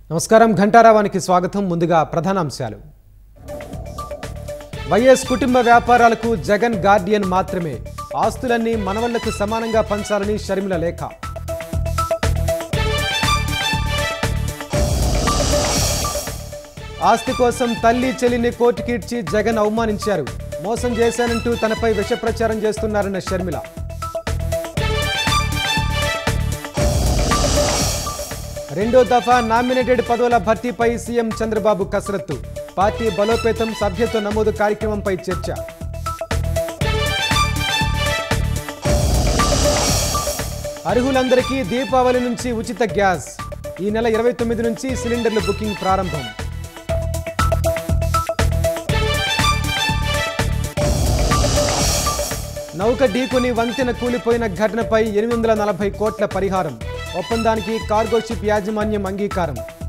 నమస్కారం ఘంటారావానికి స్వాగతం ముందుగా ప్రధానాంశాలు వైఎస్ కుటుంబ వ్యాపారాలకు జగన్ గార్డియన్ మాత్రమే ఆస్తులన్నీ మనవళ్లకు సమానంగా పంచాలని షర్మిల లేఖ ఆస్తి కోసం తల్లి చెల్లిని కోర్టుకిడ్చి జగన్ అవమానించారు మోసం చేశానంటూ తనపై విష ప్రచారం చేస్తున్నారన్న షర్మిల రెండో దఫా నామినేటెడ్ పదవుల భర్తీపై సీఎం చంద్రబాబు కసరత్తు పార్టీ బలోపేతం సభ్యత్వ నమోదు కార్యక్రమంపై చర్చ అర్హులందరికీ దీపావళి నుంచి ఉచిత గ్యాస్ ఈ నెల ఇరవై తొమ్మిది నుంచి సిలిండర్ల బుకింగ్ ప్రారంభం నౌక ఢీకొని వంతెన కూలిపోయిన ఘటనపై ఎనిమిది వందల నలభై కోట్ల పరిహారం ఒప్పందానికి కార్గో షిప్ యాజమాన్యం అంగీకారం